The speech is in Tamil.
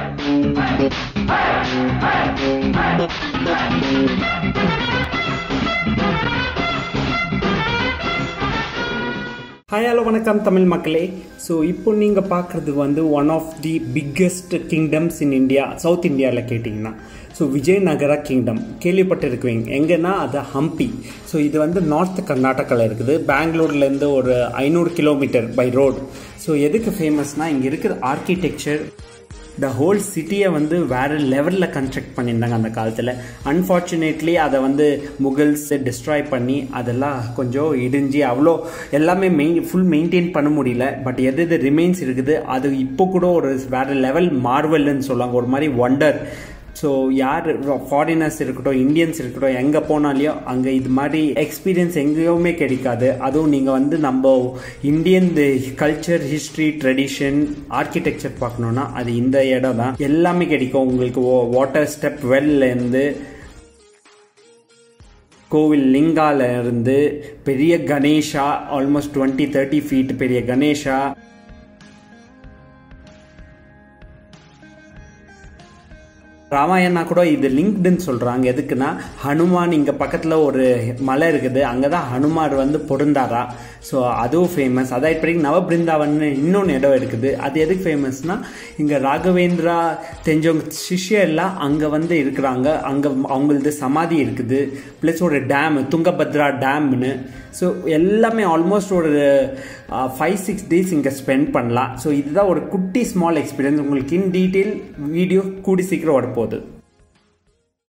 ஹாய் ஹலோ வணக்கம் தமிழ் மக்களே ஸோ இப்போ நீங்கள் பார்க்குறது வந்து one of the biggest kingdoms in India south இந்தியாவில் கேட்டிங்கன்னா ஸோ விஜயநகரா கிங்டம் கேள்விப்பட்டிருக்குவீங்க எங்கன்னா அது ஹம்பி ஸோ இது வந்து நார்த் கர்நாடகாவில் இருக்குது பெங்களூர்லேருந்து ஒரு ஐநூறு கிலோமீட்டர் பை ரோடு ஸோ எதுக்கு ஃபேமஸ்னால் இங்கே இருக்கிற ஆர்கிடெக்சர் த ஹோல் சிட்டியை வந்து வேறு லெவலில் கன்ஸ்ட்ரக்ட் பண்ணியிருந்தாங்க அந்த காலத்தில் அன்ஃபார்ச்சுனேட்லி அதை வந்து முகல்ஸ் டிஸ்ட்ராய் பண்ணி அதெல்லாம் கொஞ்சம் இடிஞ்சு அவ்வளோ எல்லாமே மெயின் ஃபுல் மெயின்டைன் பண்ண முடியல பட் எது எது ரிமைன்ஸ் இருக்குது அது இப்போ கூட ஒரு வேறு லெவல் மார்வல்னு சொல்லுவாங்க ஒரு மாதிரி ஒண்டர் ஸோ யார் ஃபாரினர்ஸ் இருக்கட்டும் இந்தியன்ஸ் இருக்கட்டும் எங்கே போனாலையும் அங்கே இது மாதிரி எக்ஸ்பீரியன்ஸ் எங்கேயுமே கிடைக்காது அதுவும் நீங்கள் வந்து நம்ம Indian culture history tradition architecture பார்க்கணுன்னா அது இந்த இடம் தான் எல்லாமே கிடைக்கும் உங்களுக்கு வாட்டர் ஸ்டெப் வெல்லேருந்து கோவில் லிங்கால இருந்து பெரிய Ganesha almost twenty thirty feet பெரிய கணேஷா ராமாயணா கூட இது லிங்க்டுன்னு சொல்கிறாங்க எதுக்குன்னா ஹனுமான் இங்கே பக்கத்தில் ஒரு மலை இருக்குது அங்கே தான் ஹனுமார் வந்து பொருந்தாரா ஸோ அதுவும் ஃபேமஸ் அதான் இப்போ நவபிருந்தாவன் இன்னொன்று இடம் இருக்குது அது எதுக்கு ஃபேமஸ்னால் இங்கே ராகவேந்திரா தெரிஞ்சவங்க சிஷ்ய எல்லாம் அங்கே வந்து இருக்கிறாங்க அங்கே அவங்களது சமாதி இருக்குது ப்ளஸ் ஒரு டேம் துங்கபத்ரா டேம்னு ஸோ எல்லாமே ஆல்மோஸ்ட் ஒரு ஃபைவ் சிக்ஸ் டேஸ் இங்கே ஸ்பெண்ட் பண்ணலாம் ஸோ இதுதான் ஒரு குட்டி ஸ்மால் எக்ஸ்பீரியன்ஸ் உங்களுக்கு இன் டீட்டெயில் வீடியோ கூடி சீக்கிரம் வரப்போகுது